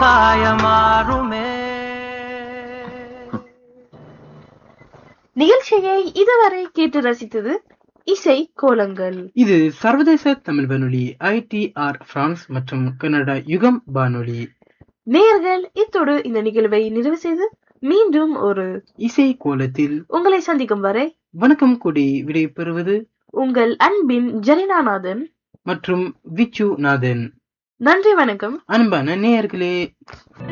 காயமாறுமே நிகழ்ச்சியை இதுவரை கேட்டு ரசித்தது இசை கோலங்கள் இது சர்வதேச தமிழ் வானொலி ஐடிஆர் பிரான்ஸ் மற்றும் கனடா யுகம் வானொலி நேயர்கள் இத்தோடு இந்த நிகழ்வை நிறைவு செய்து மீண்டும் ஒரு இசை கோலத்தில் உங்களை சந்திக்கும் வரை வணக்கம் கொடி விடை பெறுவது உங்கள் அன்பின் ஜெரினாநாதன் மற்றும் விச்சு நாதன் நன்றி வணக்கம் அன்பான நேயர்களே